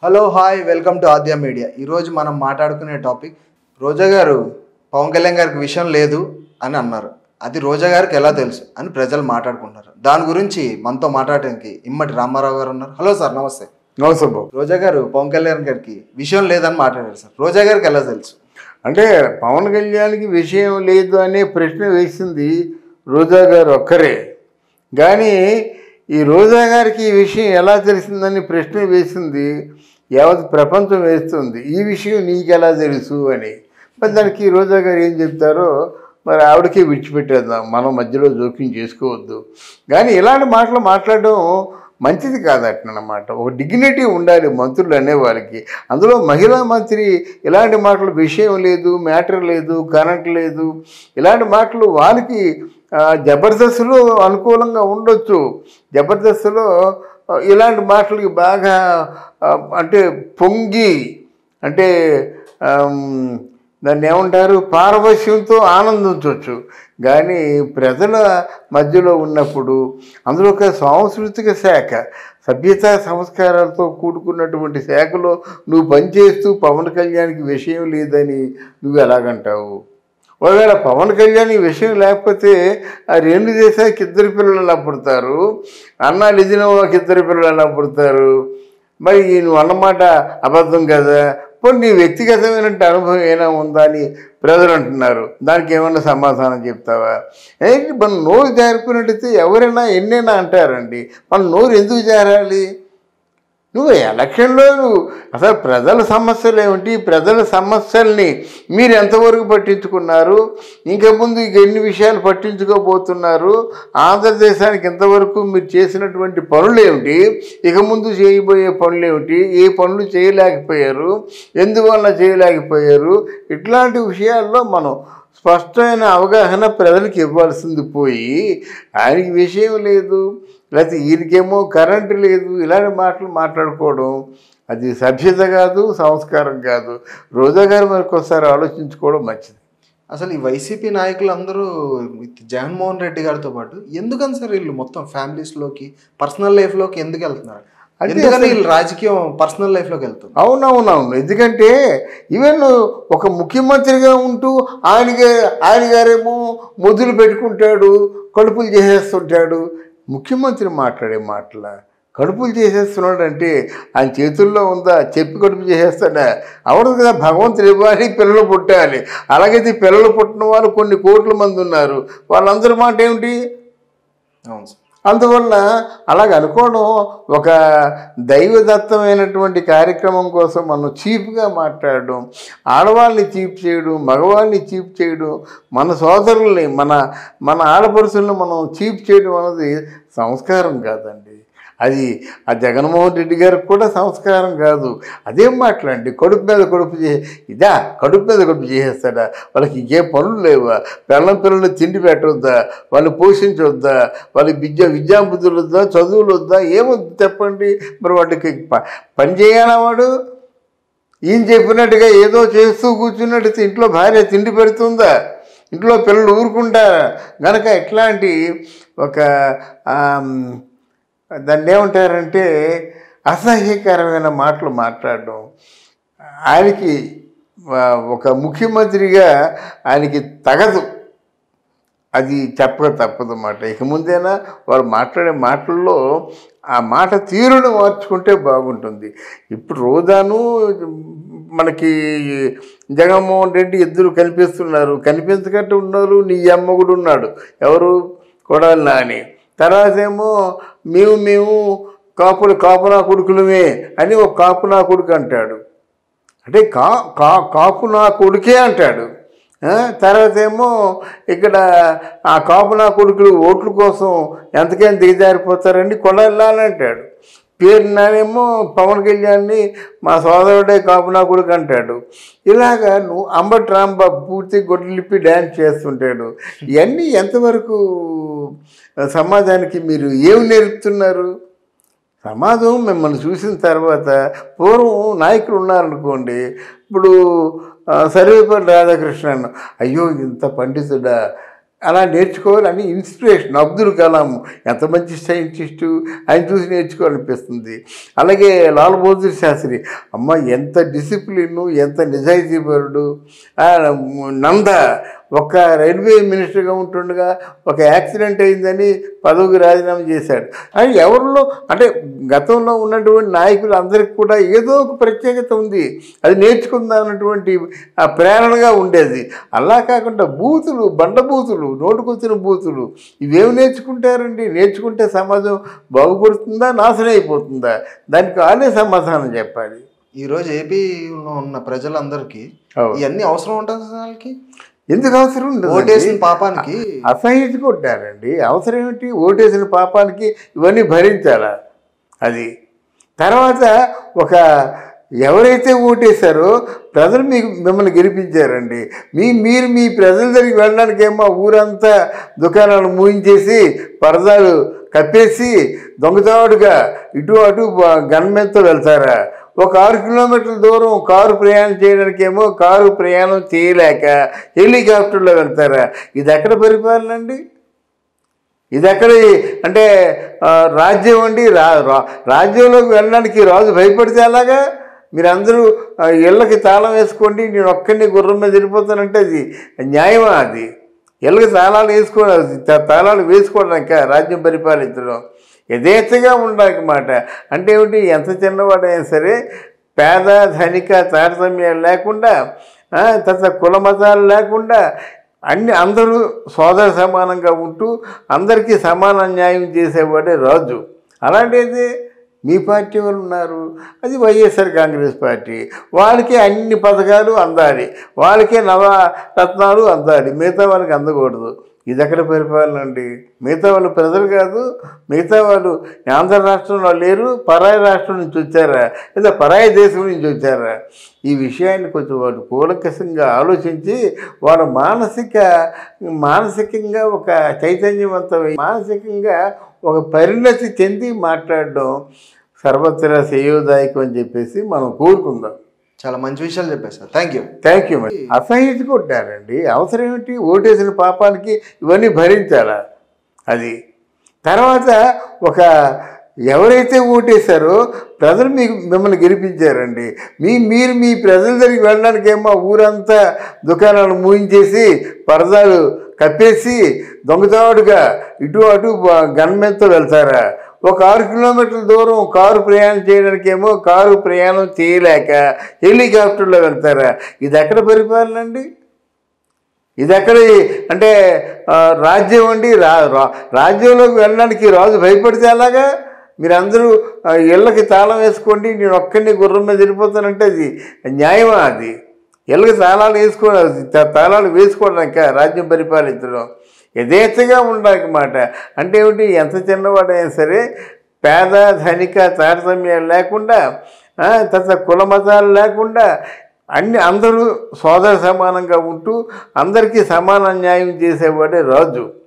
Hello hi welcome to Aadya media ఈరోజు మనం మాట్లాడుకునే టాపిక్ రోజా గారు పవన్ కళ్యాణ్ గారికి విషయం లేదు అని అన్నారు అది రోజా గారికి ఎలా తెలుసు అని ప్రజలు మాట్లాడుకుంటున్నారు దాని గురించి మనతో మాట్లాడడానికి ఇమ్మటి రామారావు గారు ఉన్నారు హలో సార్ నమస్తే నమస్తే బాబు రోజా గారు పవన్ కళ్యాణ్ గారికి విషయం లేదని మాట్లాడారు సార్ రోజా గారికి ఎలా తెలుసు అంటే పవన్ కళ్యాణ్కి విషయం లేదు అనే ప్రశ్న వేసింది రోజా గారు ఒక్కరే కానీ ఈ రోజా గారికి ఈ విషయం ఎలా తెలిసిందని ప్రశ్న వేసింది యావత్ ప్రపంచం వేస్తుంది ఈ విషయం నీకు ఎలా తెలుసు అని మరి దానికి ఈ రోజా గారు ఏం చెప్తారో మరి ఆవిడకే విడిచిపెట్టేద్దాం మనం మధ్యలో జోక్యం చేసుకోవద్దు కానీ ఇలాంటి మాటలు మాట్లాడడం మంచిది కాదటనమాట ఒక డిగ్నిటీ ఉండాలి మంత్రులు అనేవారికి అందులో మహిళా మంత్రి ఇలాంటి మాటలు విషయం లేదు మ్యాటర్ లేదు కరెంట్ లేదు ఇలాంటి మాటలు వాళ్ళకి ఆ, జబర్దస్త్లో అనుకూలంగా ఉండొచ్చు జబర్దస్త్లో ఆ, ఇలాంటి మాటలకి బాగా ఆ, అంటే పొంగి అంటే ఆమ్, దాన్ని ఏమంటారు పారవశ్యంతో ఆనందించవచ్చు కానీ ప్రజల మధ్యలో ఉన్నప్పుడు అందులో ఒక సాంస్కృతిక శాఖ సభ్యత సంస్కారాలతో కూడుకున్నటువంటి శాఖలో నువ్వు పనిచేస్తూ పవన్ కళ్యాణ్కి విషయం లేదని నువ్వు ఎలాగంటావు ఒకవేళ పవన్ కళ్యాణ్ ఈ విషయం లేకపోతే ఆ రెండు దేశానికి ఇద్దరు పిల్లలు ఎలా పుడతారు అన్నా లిజినోవాకి ఇద్దరు పిల్లలు ఎలా పుడతారు మరి ఈ నువ్వు అన్నమాట అబద్ధం కదా పోనీ నీ వ్యక్తిగతమైన అనుభవం ఏమైనా ఉందా అని ప్రజలు అంటున్నారు దానికి ఏమన్నా సమాధానం చెప్తావా ఏంటి మన నోరు జారిపోయినట్టయితే ఎవరైనా ఎన్నైనా అంటారండి మన నోరు ఎందుకు జారాలి నువ్వు ఎలక్షన్లో నువ్వు అసలు ప్రజల సమస్యలు ఏమిటి ప్రజల సమస్యల్ని మీరు ఎంతవరకు పట్టించుకున్నారు ఇంకా ముందు ఇక ఎన్ని విషయాలు పట్టించుకోబోతున్నారు ఆంధ్రదేశానికి ఇంతవరకు మీరు చేసినటువంటి పనులు ఏమిటి ఇక ముందు చేయబోయే పనులు ఏమిటి ఏ పనులు చేయలేకపోయారు ఎందువల్ల చేయలేకపోయారు ఇట్లాంటి విషయాల్లో మనం స్పష్టమైన అవగాహన ప్రజలకు ఇవ్వాల్సింది పోయి ఆయనకి విషయం లేదు లేకపోతే ఈయనకేమో కరెంటు లేదు ఇలాంటి మాటలు మాట్లాడుకోవడం అది సభ్యత కాదు సంస్కారం కాదు రోజా గారు మరికొకసారి ఆలోచించుకోవడం మంచిది అసలు ఈ వైసీపీ నాయకులు అందరూ జగన్మోహన్ రెడ్డి గారితో పాటు ఎందుకని సార్ వీళ్ళు మొత్తం ఫ్యామిలీస్లోకి పర్సనల్ లైఫ్లోకి ఎందుకు వెళ్తున్నారు అంటే ఎందుకని అసలు- వీళ్ళు రాజకీయం పర్సనల్ లైఫ్లోకి వెళ్తున్నారు అవునవునవును ఎందుకంటే ఈవెన్ ఒక ముఖ్యమంత్రిగా ఉంటూ ఆయన గా- ఆయన గారేమో మొదలు పెట్టుకుంటాడు కడుపులు చేసేస్తుంటాడు ముఖ్యమంత్రి మాట్లాడే మాటల కడుపులు చేసేస్తున్నాడు అంటే ఆయన చేతుల్లో ఉందా చెప్పి కడుపు చేసేస్తాడా అవడదు కదా భగవంతుడు ఇవ్వాలి పిల్లలు పుట్టాలి అలాగైతే పిల్లలు పుట్టిన వాళ్ళు కొన్ని కోట్ల మంది ఉన్నారు వాళ్ళందరి మాట ఏమిటి అవును సార్ అందువల్ల అలాగ అనుకోవడం ఒక దైవదత్తమైనటువంటి కార్యక్రమం కోసం మనం చీప్గా మాట్లాడడం ఆడవాళ్ళని చీప్ చేయడం మగవాళ్ళని చీప్ చేయడం మన సోదరుల్ని మన మన ఆడపడుచుల్ని మనం చీప్ చేయడం అన్నది సంస్కారం కాదండి అది ఆ జగన్మోహన్ రెడ్డి గారికి కూడా సంస్కారం కాదు అదేం మాట్లాడండి కడుపు మీద కడుపు చే ఇదా కడుపు మీద కడుపు చేసేస్తాడా వాళ్ళకి ఇంకే పనులు లేవా పిల్లల పిల్లలు తిండి పెట్టవద్దా వాళ్ళు పోషించవద్దా వాళ్ళకి విద్య విద్యాబుద్ధులు వద్దా చదువులు వద్దా ఏమొద్దు చెప్పండి మరి వాటికి ప- పని చేయాలా వాడు ఈయన చెప్పినట్టుగా ఏదో చేస్తూ కూర్చున్నట్టు ఇంట్లో భార్య తిండి పెడుతుందా ఇంట్లో పిల్లలు ఊరుకుంటారా గనక ఇట్లాంటి ఒక ఆమ్, దాన్ని ఏమంటారంటే అసహ్యకరమైన మాటలు మాట్లాడడం ఆయనకి ఆ, ఒక ముఖ్యమంత్రిగా ఆయనకి తగదు అది చెప్పక తప్పదన్నమాట ఇక ముందైనా వారు మాట్లాడే మాటల్లో ఆ మాట తీరును మార్చుకుంటే బాగుంటుంది ఇప్పుడు రోజాను మనకి జగన్మోహన్ రెడ్డి ఇద్దరు కనిపిస్తున్నారు కనిపించకట్టు ఉన్నారు నీ అమ్మ కూడా ఉన్నాడు ఎవరు కొడాలి నాని తర్వాత ఏమో మేము మేము కాపులు కాపునా కొడుకులమే అని ఒక కాపునా కొడుకు అంటాడు అంటే కా కా కాపు నా కొడుకే అంటాడు ఆ, తర్వాత ఏమో ఇక్కడ ఆ కాపు నా కొడుకులు ఓట్ల కోసం ఎంతకైనా దిగజారిపోతారండి కొడాలని అంటాడు పేరు నానేమో పవన్ కళ్యాణ్ని మా సోదరుడే కాపు నా కొడుకు అంటాడు ఇలాగా నువ్వు అంబటి రాంబాబు పూర్తి గొడ్డలిప్పి డ్యాన్స్ చేస్తుంటాడు ఇవన్నీ ఎంతవరకు సమాజానికి మీరు ఏమి నేర్పుతున్నారు సమాజం మిమ్మల్ని చూసిన తర్వాత పూర్వం నాయకులు ఉన్నారనుకోండి ఇప్పుడు ఆ, సర్వేపల్లి రాధాకృష్ణన్ అయ్యో ఇంత పండితుడా అలా నేర్చుకోవాలని ఇన్స్పిరేషన్ అబ్దుల్ కలాం ఎంత మంచి సైంటిస్టు ఆయన చూసి నేర్చుకోవాలనిపిస్తుంది అలాగే లాల్ బహదూర్ శాస్త్రి అమ్మ ఎంత డిసిప్లిన్ ఎంత నిజాయితీపరుడు ఆ, నంద ఒక రైల్వే మినిస్టర్గా ఉంటుండగా ఒక యాక్సిడెంట్ అయిందని పదవికి రాజీనామా చేశాడు అది ఎవరిలో అంటే గతంలో ఉన్నటువంటి నాయకులు అందరికి కూడా ఏదో ఒక ప్రత్యేకత ఉంది అది నేర్చుకుందాం అన్నటువంటి ఆ ప్రేరణగా ఉండేది అలా కాకుండా బూతులు బండబూతులు నోటుకొచ్చిన బూతులు ఇవేమి నేర్చుకుంటారండి నేర్చుకుంటే సమాజం బాగుపడుతుందా నాశనం అయిపోతుందా దానికి వాళ్ళే సమాధానం చెప్పాలి ఈరోజు ఏపీలో ఉన్న ప్రజలందరికీ అవును. ఇవన్నీ అవసరం ఉంటుంది అసలు వాళ్ళకి ఎందుకు అవసరం ఉండదు ఓటేసిన పాపానికి అసహించుకుంటారండి అవసరం ఏమిటి ఓటేసిన పాపానికి ఇవన్నీ భరించాలా అది తర్వాత ఒక ఎవరైతే ఓటేశారో ప్రజలు మీకు మిమ్మల్ని గెలిపించారండి మీ మీరు మీ ప్రజల దగ్గరికి వెళ్ళడానికి ఏమో ఊరంతా దుకాణాలు మూయించేసి పరదాలు కప్పేసి దొంగతాడుగా ఇటు అటు గన్మెన్తో వెళ్తారా ఒక ఆరు కిలోమీటర్ల దూరం కారు ప్రయాణం చేయడానికి ఏమో కారు ప్రయాణం చేయలేక హెలికాప్టర్లో వెళ్తారా ఇది ఎక్కడ పరిపాలన అండి ఇది ఎక్కడ అంటే ఆ, రాజ్యం అండి రా రా- రాజ్యంలోకి వెళ్ళడానికి రాజు భయపడితే అలాగా మీరందరూ ఆ, ఇళ్ళకి తాళం వేసుకోండి నేను ఒక్కడిని గుర్రం మీద వెళ్ళిపోతానంటే అది న్యాయమా అది ఇళ్ళకి తాళాలు వేసుకోవడం తా- తాళాలు వేసుకోవడానికి రాజ్యం పరిపాలించడం యథేచ్ఛగా ఉండడానికి మాట అంటే ఏమిటి ఎంత చిన్నవాడైనా సరే పేద ధనిక తారతమ్యాలు లేకుండా ఆ, తర్వాత కుల మతాలు లేకుండా అన్ని అందరూ సోదర సమానంగా ఉంటూ అందరికీ సమాన న్యాయం చేసేవాడే రాజు అలాంటిది మీ పార్టీ వాళ్ళు ఉన్నారు అది వైఎస్ఆర్ కాంగ్రెస్ పార్టీ వాళ్ళకి అన్ని పథకాలు అందాలి వాళ్ళకే నవరత్నాలు అందాలి మిగతా వాళ్ళకి అందకూడదు ఇది ఎక్కడ పరిపాలన అండి మిగతా వాళ్ళు ప్రజలు కాదు మిగతా వాళ్ళు ఆంధ్ర రాష్ట్రంలో లేరు పరాయి రాష్ట్రం నుంచి వచ్చారా లేదా పరాయి దేశం నుంచి వచ్చారా ఈ విషయాన్ని కొంచెం వాళ్ళు కూలంకషంగా ఆలోచించి వాళ్ళ మానసిక మానసికంగా ఒక చైతన్యవంతమై మానసికంగా ఒక పరిణతి చెంది మాట్లాడడం సర్వత్రా శ్రేయోదాయకం అని చెప్పేసి మనం కోరుకుందాం చాలా మంచి విషయాలు చెప్పారు sir thank you thank you మరి అసహించుకుంటారండి అవసరం ఏమిటి ఓటేసిన పాపానికి ఇవన్నీ భరించాలా అది తర్వాత ఒక ఎవరైతే ఓటేశారో ప్రజలు మీకు మిమ్మల్ని గెలిపించారండి మీ మీరు మీ ప్రజల దగ్గరికి వెళ్ళడానికి ఏమో ఊరంతా దుకాణాలు మూయించేసి పరదాలు కప్పేసి దొంగతాడుగా ఇటు అటు గన్మెన్తో వెళ్తారా ఒక ఆరు కిలోమీటర్ల దూరం కారు ప్రయాణం చేయడానికి ఏమో కారు ప్రయాణం చేయలేక హెలికాప్టర్లో వెళ్తారా ఇది ఎక్కడ పరిపాలన అండి ఇది ఎక్కడ అంటే ఆ, రాజ్యం అండి రా రా- రాజ్యంలోకి వెళ్ళడానికి రాజు భయపడితే అలాగా మీరందరూ ఆ, ఇళ్ళకి తాళం వేసుకోండి నేను ఒక్కడిని గుర్రం మీద వెళ్ళిపోతానంటే అది న్యాయమా అది ఇళ్ళకి తాళాలు వేసుకోవడం తా- తాళాలు వేసుకోవడానికి రాజ్యం పరిపాలించడం యథేచ్ఛగా ఉండడానికి మాట అంటే ఏమిటి ఎంత చిన్నవాడైనా సరే పేద ధనిక తారతమ్యాలు లేకుండా ఆ, తర్వాత కుల మతాలు లేకుండా అన్ని అందరూ సోదర సమానంగా ఉంటూ అందరికీ సమాన న్యాయం చేసేవాడే రాజు